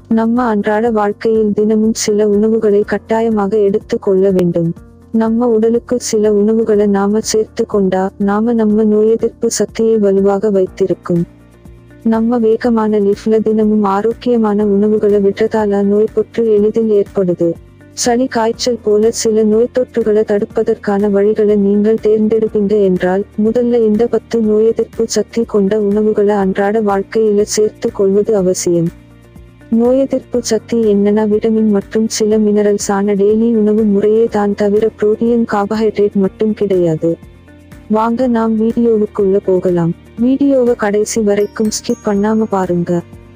நம்ம அன்றாட வாழ்க்கையில் தினமும் சில உணவுகளை கட்டாயமாக எடுத்துக் கொள்ள வேண்டும் நம்ம உடலுக்கு சில உணவுகளை நாம சேர்த்து கொண்டா நாம நம்ம நோய் எதிர்ப்பு சக்தியை வலுவாக வைத்திருக்கும் நம்ம வேகமான லிஃப்ல தினமும் ஆரோக்கியமான உணவுகளை விடுறதால நோய் தொற்று எளிதில் ஏற்படுது சளி காய்ச்சல் போல சில நோய் தொற்றுகளை தடுப்பதற்கான வழிகளை நீங்கள் தேர்ந்தெடுப்பீங்க என்றால் முதல்ல இந்த பத்து நோய் எதிர்ப்பு சக்தி கொண்ட உணவுகளை அன்றாட வாழ்க்கையில சேர்த்து கொள்வது அவசியம் நோய் எதிர்ப்பு சக்தி என்னென்ன விட்டமின் மற்றும் சில மினரல்ஸ் ஆன டெய்லி உணவு முறையே தான் தவிர புரோட்டீன் கார்போஹைட்ரேட் மட்டும் கிடையாது வாங்க நாம் வீடியோவுக்குள்ள போகலாம் வீடியோவை கடைசி வரைக்கும் ஸ்கிப் பண்ணாம பாருங்க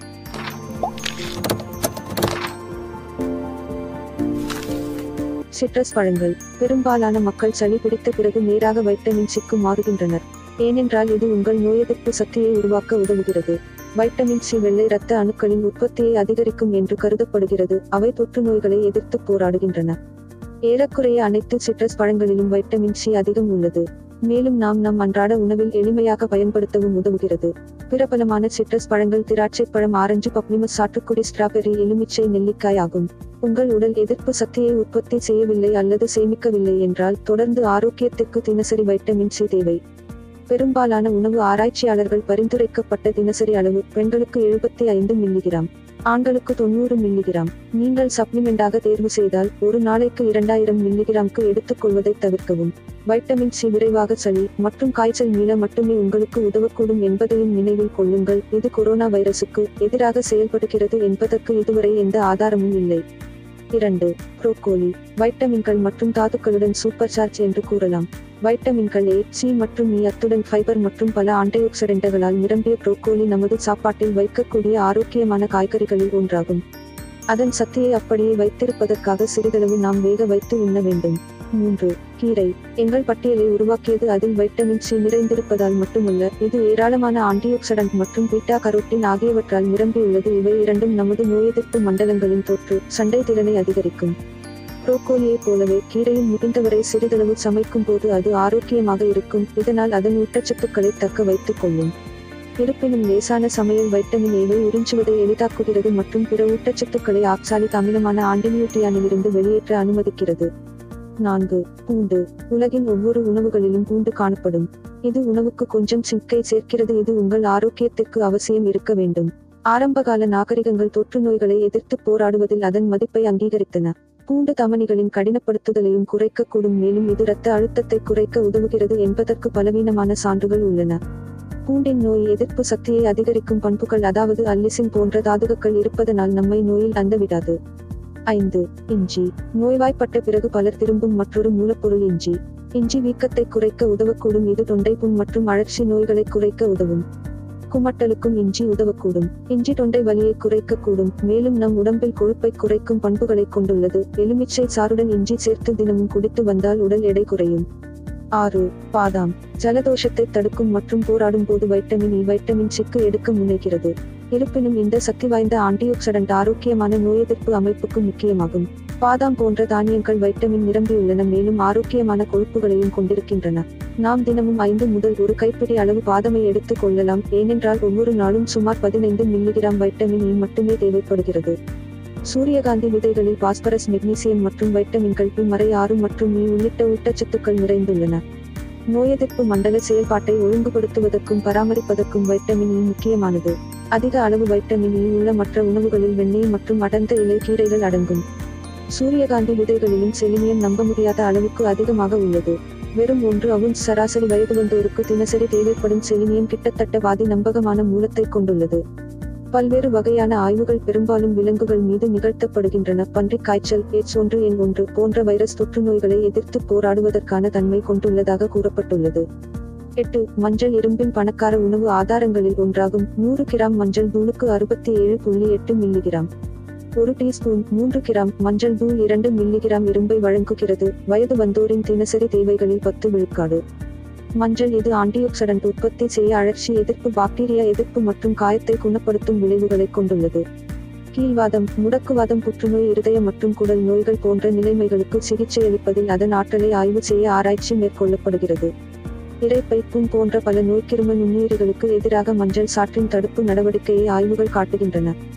சிட்ரஸ் பழங்கள் பெரும்பாலான மக்கள் சளி பிடித்த பிறகு நேராக வைட்டமின் சிக்கு மாறுகின்றனர் ஏனென்றால் இது உங்கள் நோய் எதிர்ப்பு சக்தியை உருவாக்க உதவுகிறது வைட்டமின் சி வெள்ளை இரத்த அணுக்களின் உற்பத்தியை அதிகரிக்கும் என்று கருதப்படுகிறது அவை தொற்று நோய்களை எதிர்த்து போராடுகின்றன ஏறக்குறைய அனைத்து சிட்ரஸ் பழங்களிலும் வைட்டமின் சி அதிகம் உள்ளது மேலும் நாம் நம் அன்றாட உணவில் எளிமையாக பயன்படுத்தவும் உதவுகிறது பிரபலமான சிட்ரஸ் பழங்கள் திராட்சை பழம் ஆரஞ்சு பப்ளிமஸ் சாற்றுக்குடி ஸ்ட்ராபெர்ரி எலுமிச்சை நெல்லிக்காய் ஆகும் உங்கள் உடல் எதிர்ப்பு சக்தியை உற்பத்தி செய்யவில்லை அல்லது சேமிக்கவில்லை என்றால் தொடர்ந்து ஆரோக்கியத்திற்கு தினசரி வைட்டமின் சி தேவை பெரும்பாலான உணவு ஆராய்ச்சியாளர்கள் பரிந்துரைக்கப்பட்ட தினசரி அளவு பெண்களுக்கு எழுபத்தி ஐந்து மில்லிகிராம் ஆண்களுக்கு தொண்ணூறு மில்லிகிராம் நீங்கள் சப்ளிமெண்டாக தேர்வு செய்தால் ஒரு நாளைக்கு இரண்டாயிரம் மில்லிகிராம்க்கு எடுத்துக்கொள்வதை தவிர்க்கவும் வைட்டமின் சி விரைவாக சளி மற்றும் காய்ச்சல் மீள மட்டுமே உங்களுக்கு உதவக்கூடும் என்பதையும் நினைவில் கொள்ளுங்கள் இது கொரோனா வைரசுக்கு எதிராக செயல்படுகிறது என்பதற்கு இதுவரை எந்த ஆதாரமும் இல்லை இரண்டு புரோக்கோலி வைட்டமின்கள் மற்றும் தாதுக்களுடன் சூப்பர் சார்ஜ் என்று கூறலாம் வைட்டமின்கள் ஏ சி மற்றும் இ அத்துடன் ஃபைபர் மற்றும் பல ஆன்டிஆக்சிடென்ட்களால் நிரம்பிய புரோக்கோலி நமது சாப்பாட்டில் வைக்கக்கூடிய ஆரோக்கியமான காய்கறிகளில் ஒன்றாகும் அதன் சக்தியை அப்படியே வைத்திருப்பதற்காக சிறிதளவு நாம் வேக வைத்து உண்ண வேண்டும் மூன்று கீரை எங்கள் பட்டியலை உருவாக்கியது அதில் வைட்டமின் சி நிறைந்திருப்பதால் மட்டுமல்ல இது ஏராளமான ஆன்டிஆக்சிடன்ட் மற்றும் பீட்டா கரோட்டின் ஆகியவற்றால் நிரம்பியுள்ளது இவை இரண்டும் நமது நோய் எதிர்ப்பு மண்டலங்களின் தொற்று சண்டை திறனை அதிகரிக்கும் புரோக்கோலியைப் போலவே கீரையும் முடிந்தவரை சிறிதளவு சமைக்கும் போது அது ஆரோக்கியமாக இருக்கும் இதனால் அதன் ஊட்டச்சத்துக்களை தக்க வைத்துக் கொள்ளும் இருப்பினும் லேசான சமையல் வைட்டமின் ஏவை உறிஞ்சுவதை எளிதாக்குகிறது மற்றும் பிற ஊட்டச்சத்துக்களை ஆக்சாலிக் அமிலமான ஆண்டினியூட்டியானிலிருந்து வெளியேற்ற அனுமதிக்கிறது நான்கு பூண்டு உலகின் ஒவ்வொரு உணவுகளிலும் பூண்டு காணப்படும் இது உணவுக்கு கொஞ்சம் சிக்கை சேர்க்கிறது இது உங்கள் ஆரோக்கியத்திற்கு அவசியம் இருக்க வேண்டும் ஆரம்பகால நாகரிகங்கள் தொற்று நோய்களை எதிர்த்து போராடுவதில் அதன் மதிப்பை அங்கீகரித்தன பூண்டு தமனிகளின் கடினப்படுத்துதலையும் குறைக்கக்கூடும் மேலும் இது இரத்த அழுத்தத்தை குறைக்க உதவுகிறது என்பதற்கு பலவீனமான சான்றுகள் உள்ளன பூண்டின் நோய் எதிர்ப்பு சக்தியை அதிகரிக்கும் பண்புகள் அதாவது அல்லிசின் போன்ற தாதுகங்கள் இருப்பதனால் நம்மை நோயில் அந்த விடாது ஐந்து இஞ்சி நோய்வாய்ப்பட்ட பிறகு பலர் திரும்பும் மற்றொரு மூலப்பொருள் இஞ்சி இஞ்சி வீக்கத்தை குறைக்க உதவக்கூடும் இது தொண்டை புண் மற்றும் அழற்சி நோய்களை குறைக்க உதவும் குமட்டலுக்கும் இஞ்சி உதவக்கூடும் இஞ்சி தொண்டை வலியை குறைக்கக்கூடும் மேலும் நம் உடம்பில் கொழுப்பை குறைக்கும் பண்புகளை கொண்டுள்ளது எலுமிச்சை சாறுடன் இஞ்சி சேர்த்து தினமும் குடித்து வந்தால் உடல் எடை குறையும் ஆறு பாதாம் ஜலதோஷத்தை தடுக்கும் மற்றும் போராடும் போது வைட்டமின் இ வைட்டமின் சிக்கு எடுக்க முனைகிறது இருப்பினும் இந்த சக்தி வாய்ந்த ஆன்டிஆக்சிடன்ட் ஆரோக்கியமான நோய் எதிர்ப்பு அமைப்புக்கு முக்கியமாகும் பாதாம் போன்ற தானியங்கள் வைட்டமின் நிரம்பியுள்ளன மேலும் ஆரோக்கியமான கொழுப்புகளையும் கொண்டிருக்கின்றன நாம் தினமும் ஐந்து முதல் ஒரு கைப்பிடி அளவு பாதமை எடுத்துக் கொள்ளலாம் ஏனென்றால் ஒவ்வொரு நாளும் சுமார் பதினைந்து மில்லிகிராம் வைட்டமின் இ மட்டுமே தேவைப்படுகிறது சூரியகாந்தி விதைகளில் பாஸ்பரஸ் மெக்னீசியம் மற்றும் வைட்டமின்கள் பி மறை ஆறு மற்றும் இ உள்ளிட்ட ஊட்டச்சத்துக்கள் நிறைந்துள்ளன நோய் எதிர்ப்பு மண்டல செயல்பாட்டை ஒழுங்குபடுத்துவதற்கும் பராமரிப்பதற்கும் வைட்டமின் இ முக்கியமானது அதிக அளவு வைட்டமின் இ உள்ள மற்ற உணவுகளில் வெண்ணெய் மற்றும் அடர்ந்த இலை கீரைகள் அடங்கும் சூரியகாந்தி விதைகளிலும் செலினியம் நம்ப முடியாத அளவுக்கு அதிகமாக உள்ளது வெறும் ஒன்று அவுன்ஸ் சராசரி வயது வந்தோருக்கு தினசரி தேவைப்படும் செலினியம் கிட்டத்தட்ட பாதி நம்பகமான மூலத்தை கொண்டுள்ளது பல்வேறு வகையான ஆய்வுகள் பெரும்பாலும் விலங்குகள் மீது நிகழ்த்தப்படுகின்றன பன்றிக் காய்ச்சல் எச் ஒன்று எண் ஒன்று போன்ற வைரஸ் தொற்று நோய்களை எதிர்த்து போராடுவதற்கான தன்மை கொண்டுள்ளதாக கூறப்பட்டுள்ளது எட்டு மஞ்சள் இரும்பின் பணக்கார உணவு ஆதாரங்களில் ஒன்றாகும் நூறு கிராம் மஞ்சள் தூளுக்கு அறுபத்தி ஏழு புள்ளி எட்டு மில்லிகிராம் ஒரு டீஸ்பூன் மூன்று கிராம் மஞ்சள் தூள் இரண்டு மில்லிகிராம் இரும்பை வழங்குகிறது வயது வந்தோரின் தினசரி தேவைகளில் பத்து விழுக்காடு மஞ்சள் இது ஆன்டிஆக்சிடன்ட் உற்பத்தி செய்ய அழற்சி எதிர்ப்பு பாக்டீரியா எதிர்ப்பு மற்றும் காயத்தை குணப்படுத்தும் விளைவுகளை கொண்டுள்ளது கீழ்வாதம் முடக்குவாதம் புற்றுநோய் இருதய மற்றும் குடல் நோய்கள் போன்ற நிலைமைகளுக்கு சிகிச்சை அளிப்பதில் அதன் ஆற்றலை ஆய்வு செய்ய ஆராய்ச்சி மேற்கொள்ளப்படுகிறது இரைப்பை புண் போன்ற பல நோய்க்கிரும நுண்ணுயிரிகளுக்கு எதிராக மஞ்சள் சாற்றின் தடுப்பு நடவடிக்கையை ஆய்வுகள் காட்டுகின்றன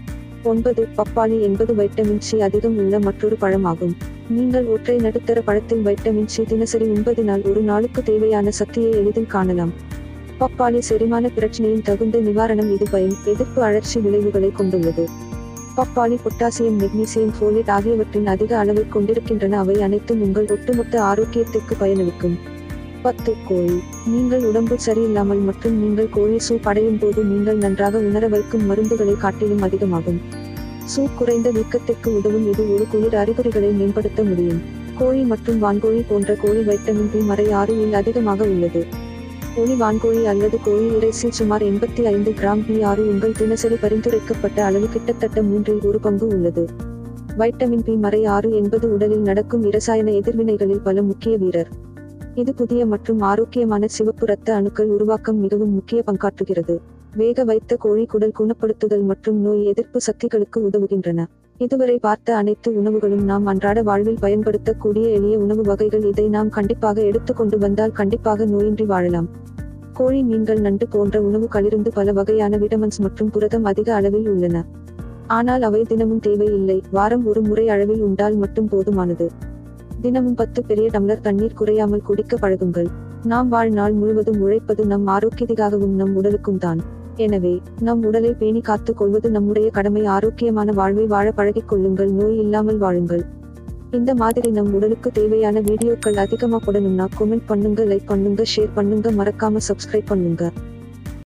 ஒன்பது பப்பாளி என்பது வைட்டமின் சி அதிகம் உள்ள மற்றொரு பழமாகும் நீங்கள் ஒற்றை நடுத்தர பழத்தில் வைட்டமின் சி தினசரி உண்பதினால் ஒரு நாளுக்கு தேவையான சக்தியை எளிதில் காணலாம் பப்பாளி செரிமான பிரச்சனையின் தகுந்த நிவாரணம் இது பயம் எதிர்ப்பு அழற்சி விளைவுகளை கொண்டுள்ளது பப்பாளி பொட்டாசியம் மெக்னீசியம் ஃபோலேட் ஆகியவற்றின் அதிக அளவை கொண்டிருக்கின்றன அவை அனைத்தும் உங்கள் ஒட்டுமொத்த ஆரோக்கியத்திற்கு பயனளிக்கும் பத்து கோழி நீங்கள் உடம்பு சரியில்லாமல் மற்றும் நீங்கள் கோழி சூப் அடையும் போது நீங்கள் நன்றாக உணர வைக்கும் மருந்துகளை காட்டிலும் அதிகமாகும் சூப் குறைந்த வீக்கத்திற்கு உதவும் இது ஒரு குளிர் அறிகுறிகளை மேம்படுத்த முடியும் கோழி மற்றும் வான்கோழி போன்ற கோழி வைட்டமின் பி மறை ஆறு இல் அதிகமாக உள்ளது ஒளி வான்கோழி அல்லது கோழி இறைச்சில் சுமார் எண்பத்தி ஐந்து கிராம் பி ஆறு உங்கள் தினசரி பரிந்துரைக்கப்பட்ட அளவு கிட்டத்தட்ட மூன்றில் ஒரு பங்கு உள்ளது வைட்டமின் பி மறை ஆறு என்பது உடலில் நடக்கும் இரசாயன எதிர்வினைகளில் பல முக்கிய வீரர் இது புதிய மற்றும் ஆரோக்கியமான சிவப்பு இரத்த அணுக்கள் உருவாக்கம் மிகவும் முக்கிய பங்காற்றுகிறது வேக வைத்த கோழி குடல் குணப்படுத்துதல் மற்றும் நோய் எதிர்ப்பு சக்திகளுக்கு உதவுகின்றன இதுவரை பார்த்த அனைத்து உணவுகளும் நாம் அன்றாட வாழ்வில் பயன்படுத்தக்கூடிய எளிய உணவு வகைகள் இதை நாம் கண்டிப்பாக எடுத்துக்கொண்டு வந்தால் கண்டிப்பாக நோயின்றி வாழலாம் கோழி மீன்கள் நண்டு போன்ற உணவுகளிலிருந்து பல வகையான விட்டமின்ஸ் மற்றும் புரதம் அதிக அளவில் உள்ளன ஆனால் அவை தினமும் தேவையில்லை வாரம் ஒரு முறை அளவில் உண்டால் மட்டும் போதுமானது தினமும் பத்து பெரிய டம்ளர் தண்ணீர் குறையாமல் குடிக்க பழகுங்கள் நாம் வாழ்நாள் முழுவதும் உழைப்பது நம் ஆரோக்கியத்திற்காகவும் நம் உடலுக்கும் தான் எனவே நம் உடலை பேணி காத்துக் கொள்வது நம்முடைய கடமை ஆரோக்கியமான வாழ்வை வாழ பழகிக் கொள்ளுங்கள் நோய் இல்லாமல் வாழுங்கள் இந்த மாதிரி நம் உடலுக்கு தேவையான வீடியோக்கள் அதிகமா போடணும்னா கமெண்ட் பண்ணுங்க லைக் பண்ணுங்க ஷேர் பண்ணுங்க மறக்காம சப்ஸ்கிரைப் பண்ணுங்க